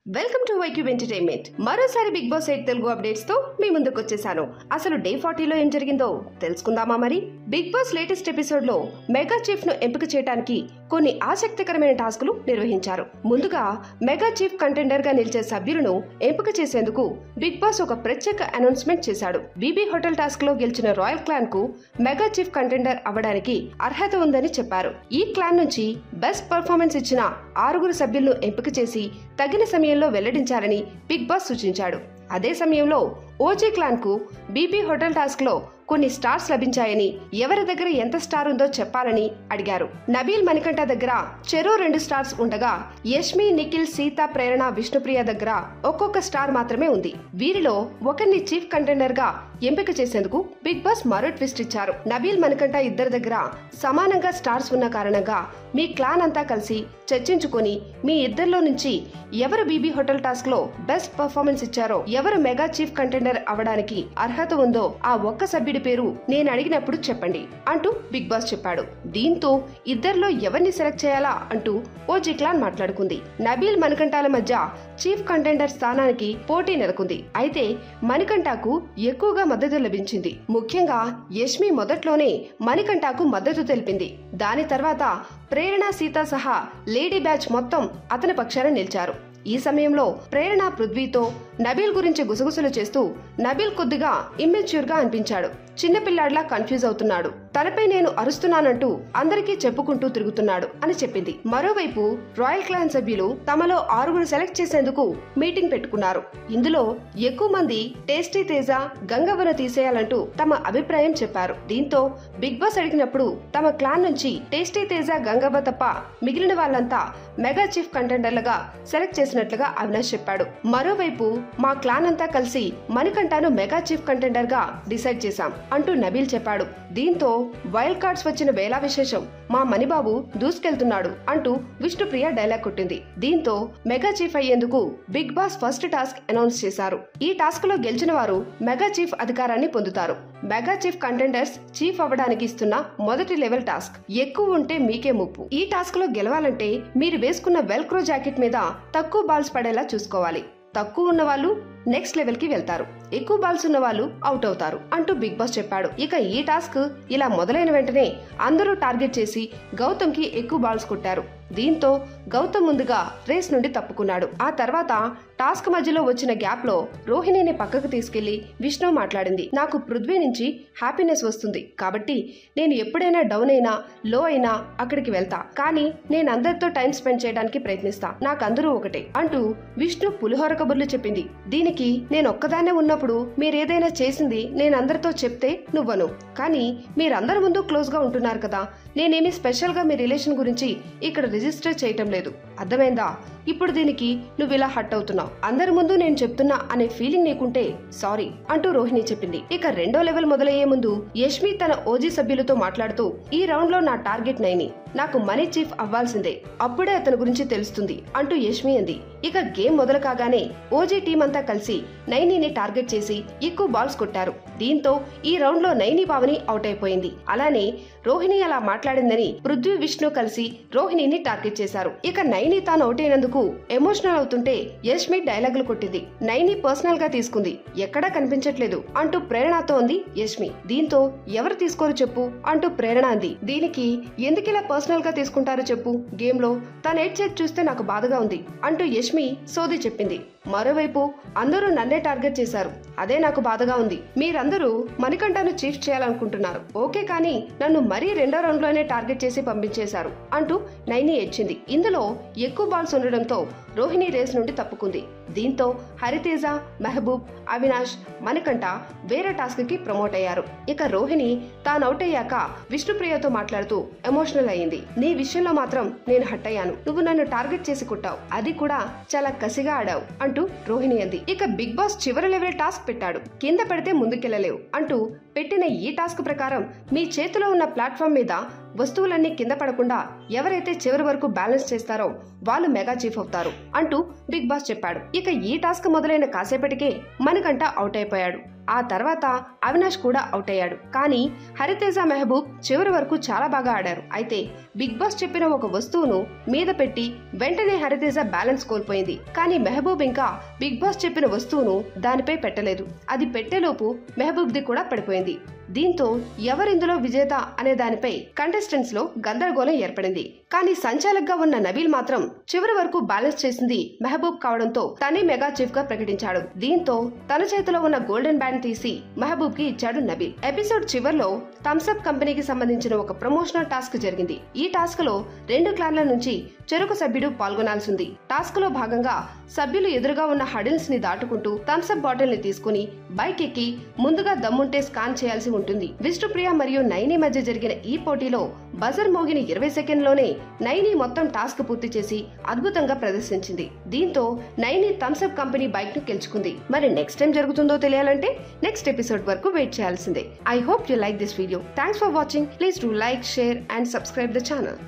welcome to Y Cube entertainment మరోసారి Bigg Boss eight Telugu updates తో మీ ముందుకు వచ్చేసాను అసలు డే ఫార్టీలో ఏం జరిగిందో తెలుసుకుందామా మరి బిగ్ బాస్ లేటెస్ట్ ఎపిసోడ్ లో మెగా చీఫ్ ను ఎంపిక చేయడానికి కొన్ని ఆసక్తికరమైన టాస్కులు నిర్వహించారు ముందుగా మెగా చీఫ్ కంటెండర్ గా నిలిచే సభ్యులను ఎంపిక చేసేందుకు బిగ్ బాస్ ఒక ప్రత్యేక అనౌన్స్మెంట్ చేశాడు బీబీ హోటల్ టాస్క్ లో గెలిచిన రాయల్ క్లాన్ కు మెగా చీఫ్ కంటెండర్ అవ్వడానికి అర్హత ఉందని చెప్పారు ఈ క్లాన్ నుంచి బెస్ట్ పర్ఫార్మెన్స్ ఇచ్చిన ఆరుగురు సభ్యులను ఎంపిక చేసి తగిన సమయంలో వెల్లడించాలని బిగ్ బాస్ సూచించాడు అదే సమయంలో ఓజీ క్లాన్ కు బీబీ హోటల్ టాస్క్ లో కొన్ని స్టార్స్ లభించాయని ఎవరి దగ్గర ఎంత స్టార్ ఉందో చెప్పాలని అడిగారు నబీల్ మణికంఠ దగ్గర చెరో రెండు స్టార్స్ ఉండగా యష్మి నిఖిల్ సీత ప్రేరణ విష్ణుప్రియ దగ్గర ఒక్కొక్క స్టార్ మాత్రమే ఉంది వీరిలో ఒకరిని చీఫ్ కంటెండర్ గా ఎంపిక చేసేందుకు బిగ్ బాస్ మరో ట్విస్ట్ ఇచ్చారు నబీల్ మణికంఠ ఇద్దరి దగ్గర సమానంగా స్టార్స్ ఉన్న కారణంగా మీ క్లాన్ అంతా కలిసి చర్చించుకొని మీ ఇద్దరిలో నుంచి ఎవరు బీబీ హోటల్ టాస్క్ లో బెస్ట్ పర్ఫార్మెన్స్ ఇచ్చారో ఎవరు మెగా చీఫ్ కంటెండర్ అవడానికి అర్హత ఉందో ఆ ఒక్క సభ్యుడి పేరు నేను అడిగినప్పుడు చెప్పండి అంటూ బిగ్ బాస్ చెప్పాడు దీంతో ఇద్దరిలో ఎవరిని సెలెక్ట్ చేయాలా అంటూ ఓజీ క్లాన్ మాట్లాడుకుంది నబీల్ మణికంఠాల మధ్య చీఫ్ కంటెండర్ స్థానానికి పోటీ నెలకొంది అయితే మణికంఠకు ఎక్కువగా మద్దతు లభించింది ముఖ్యంగా యష్మి మొదట్లోనే మణికంఠకు మద్దతు తెలిపింది దాని తర్వాత ప్రేరణ సీత సహా లేడీ బ్యాచ్ మొత్తం అతని పక్షాన నిలిచారు ఈ సమయంలో ప్రేరణ పృథ్వీతో నబీల్ గురించి గుసగుసలు చేస్తూ నబీల్ కొద్దిగా ఇమ్మెచ్యూర్ గా అనిపించాడు చిన్నపిల్లాడిలా కన్ఫ్యూజ్ అవుతున్నాడు తనపై నేను అరుస్తున్నానంటూ అందరికీ చెప్పుకుంటూ తిరుగుతున్నాడు అని చెప్పింది మరోవైపు రాయల్ క్లాన్ సభ్యులు తమలో ఆరుగురు సెలెక్ట్ చేసేందుకు మీటింగ్ పెట్టుకున్నారు ఇందులో ఎక్కువ మంది టేస్టీ తేజ గంగవ్వను తీసేయాలంటూ తమ అభిప్రాయం చెప్పారు దీంతో బిగ్ బాస్ అడిగినప్పుడు తమ క్లాన్ నుంచి టేస్టీ తేజ గంగవ్వ తప్ప మిగిలిన వాళ్ళంతా మెగా చీఫ్ కంటెండర్లుగా సెలెక్ట్ చేసినట్లుగా అవినాష్ చెప్పాడు మరోవైపు మా క్లాన్ అంతా కలిసి మణికంఠను మెగా చీఫ్ కంటెండర్ గా డిసైడ్ చేశాం అంటూ నబీల్ చెప్పాడు దీంతో వైల్డ్ కార్డ్స్ వచ్చిన వేళ విశేషం మా మణిబాబు దూసుకెళ్తున్నాడు అంటూ విష్ణుప్రియ డైలాగ్ కొట్టింది దీంతో మెగా చీఫ్ అయ్యేందుకు Bigg Boss first task announce చేశారు ఈ టాస్క్ లో గెలిచిన వారు మెగా చీఫ్ అధికారాన్ని పొందుతారు మెగా చీఫ్ కంటెండర్స్ చీఫ్ అవ్వడానికి ఇస్తున్న మొదటి లెవెల్ టాస్క్ ఎక్కువ ఉంటే మీకే ముప్పు ఈ టాస్క్ లో గెలవాలంటే మీరు వేసుకున్న వెల్క్రో జాకెట్ మీద తక్కువ బాల్స్ పడేలా చూసుకోవాలి తక్కువ ఉన్న వాళ్ళు నెక్స్ట్ లెవెల్ కి వెళ్తారు ఎక్కువ బాల్స్ ఉన్న వాళ్ళు అవుట్ అవుతారు అంటూ బిగ్ బాస్ చెప్పాడు ఇక ఈ టాస్క్ ఇలా మొదలైన వెంటనే అందరూ టార్గెట్ చేసి గౌతమ్ కి ఎక్కువ బాల్స్ కొట్టారు దీంతో గౌతమ్ ముందుగా రేస్ నుండి తప్పుకున్నాడు ఆ తర్వాత టాస్క్ మధ్యలో వచ్చిన గ్యాప్ లో రోహిణిని పక్కకు తీసుకెళ్లి విష్ణు మాట్లాడింది నాకు పృథ్వీ నుంచి హ్యాపీనెస్ వస్తుంది కాబట్టి నేను ఎప్పుడైనా డౌన్ అయినా లో అయినా అక్కడికి వెళ్తా కానీ నేను అందరితో టైం స్పెండ్ చేయడానికి ప్రయత్నిస్తా నాకు అందరూ ఒకటే అంటూ విష్ణు పులిహోర కబుర్లు చెప్పింది దీనికి నేను ఒక్కదాన్నే ఉన్నప్పుడు మీరేదైనా చేసింది నేను అందరితో చెప్తే నువ్వను కానీ మీరందరి ముందు క్లోజ్ గా ఉంటున్నారు కదా నేనేమి స్పెషల్ గా మీ రిలేషన్ గురించి ఇక్కడ రిజిస్టర్ చేయటం లేదు అర్థమైందా ఇప్పుడు దీనికి నువ్వు ఇలా హట్ అవుతున్నావు అందరి ముందు నేను చెప్తున్నా అనే ఫీలింగ్ నీకుంటే సారీ అంటూ రోహిణి చెప్పింది ఇక రెండో లెవెల్ మొదలయ్యే ముందు యష్మి తన ఓజీ సభ్యులతో మాట్లాడుతూ ఈ రౌండ్ లో నా టార్గెట్ నైని నాకు మనీ చీఫ్ అవ్వాల్సిందే అప్పుడే అతని గురించి తెలుస్తుంది అంటూ యష్మి అంది ఇక గేమ్ మొదలు కాగానే ఓజీ టీం అంతా కలిసి నైనీని టార్గెట్ చేసి ఎక్కువ బాల్స్ కొట్టారు దీంతో ఈ రౌండ్ లో నైని పావని అవుట్ అయిపోయింది అలానే రోహిణి అలా మాట్లాడిందని పృథ్వీ విష్ణు కలిసి రోహిణిని టార్గెట్ చేశారు ఇక నైని తాను అవుట్ అయినందుకు ఎమోషనల్ అవుతుంటే యష్మి డైలాగులు కొట్టింది నైని పర్సనల్ గా తీసుకుంది ఎక్కడా కనిపించట్లేదు అంటూ ప్రేరణతో ఉంది యష్మి దీంతో ఎవరు తీసుకోరు చెప్పు అంటూ ప్రేరణ అంది దీనికి ఎందుకిలా పర్సనల్ గా తీసుకుంటారో చెప్పు గేమ్ లో తన ఏడ్చేది చూస్తే నాకు బాధగా ఉంది అంటూ యష్మి సోది చెప్పింది మరోవైపు అందరూ నన్నే టార్గెట్ చేశారు అదే నాకు బాధగా ఉంది మీరందరూ మణికంఠను చీఫ్ చేయాలనుకుంటున్నారు ఓకే కానీ నన్ను మరీ రెండో రౌండ్ లోనే టార్గెట్ చేసి పంపించేశారు అంటూ నైని ఏడ్చింది ఇందులో ఎక్కువ బాల్స్ ఉండడంతో రోహిణి రేస్ నుండి తప్పుకుంది దీంతో హరితేజ మెహబూబ్ అవినాష్ మణికంఠ వేరే టాస్క్ కి ప్రమోట్ అయ్యారు ఇక రోహిణి తాను అవుట్ అయ్యాక విష్ణుప్రియతో మాట్లాడుతూ ఎమోషనల్ అయ్యింది నీ విషయంలో మాత్రం నేను హట్ అయ్యాను నువ్వు నన్ను టార్గెట్ చేసి కొట్టావు అది కూడా చాలా కసిగా ఆడావు అంటూ రోహిణి అంది ఇక బిగ్ బాస్ చివరి లెవెల్ టాస్క్ పెట్టాడు కింద పడితే ముందుకెళ్లలేవు అంటూ పెట్టిన ఈ టాస్క్ ప్రకారం మీ చేతిలో ఉన్న ప్లాట్ఫామ్ మీద వస్తువులన్నీ కింద పడకుండా ఎవరైతే చివరి వరకు బ్యాలెన్స్ చేస్తారో వాళ్ళు మెగా చీఫ్ అవుతారు అంటూ బిగ్ బాస్ చెప్పాడు ఇక ఈ టాస్క్ మొదలైన కాసేపటికే మనకంట అవుట్ అయిపోయాడు ఆ తర్వాత అవినాష్ కూడా అవుట్ అయ్యాడు కానీ హరితేజ మెహబూబ్ చివరి వరకు చాలా బాగా ఆడారు అయితే బిగ్ బాస్ చెప్పిన ఒక వస్తువును మీద పెట్టి వెంటనే హరితేజ బ్యాలెన్స్ కోల్పోయింది కానీ మెహబూబ్ ఇంకా బిగ్ బాస్ చెప్పిన వస్తువును దానిపై పెట్టలేదు అది పెట్టేలోపు మెహబూబ్ది కూడా పడిపోయింది దీంతో ఎవరిందులో విజేత అనే దానిపై కంటెస్టెంట్స్ లో గందరగోళం ఏర్పడింది కానీ సంచాలక్గా ఉన్న నబీల్ మాత్రం చివరి వరకు బ్యాలెన్స్ చేసింది మెహబూబ్ కావడంతో తనే మెగా చీఫ్ గా ప్రకటించాడు దీంతో తన చేతిలో ఉన్న గోల్డెన్ బ్యాండ్ తీసి మెహబూబ్ కి ఇచ్చాడు నబీల్ ఎపిసోడ్ చివర్లో థమ్స్అప్ కంపెనీకి సంబంధించిన ఒక ప్రమోషనల్ టాస్క్ జరిగింది ఈ టాస్క్ లో రెండు క్లాన్ల నుంచి చెరుకు సభ్యుడు పాల్గొనాల్సింది టాస్క్ లో భాగంగా సభ్యులు ఎదురుగా ఉన్న హడిల్స్ ని దాటుకుంటూ థమ్స్అప్ బాటిల్ ని తీసుకుని బైక్ ఎక్కి ముందుగా దమ్ముంటే స్కాన్ చేయాల్సి ఉంటుంది విష్ణుప్రియ మరియు నైని మధ్య జరిగిన ఈ పోటీలో బజర్ మోగిన ఇరవై సెకండ్లోనే నైని మొత్తం టాస్క్ పూర్తి చేసి అద్భుతంగా ప్రదర్శించింది దీంతో నైని థమ్స్అప్ కంపెనీ బైక్ ను గెలుచుకుంది మరి నెక్స్ట్ టైం జరుగుతుందో తెలియాలంటే నెక్స్ట్ ఎపిసోడ్ వరకు వెయిట్ చేయాల్సిందే I hope you like this video thanks for watching please do like share and subscribe the channel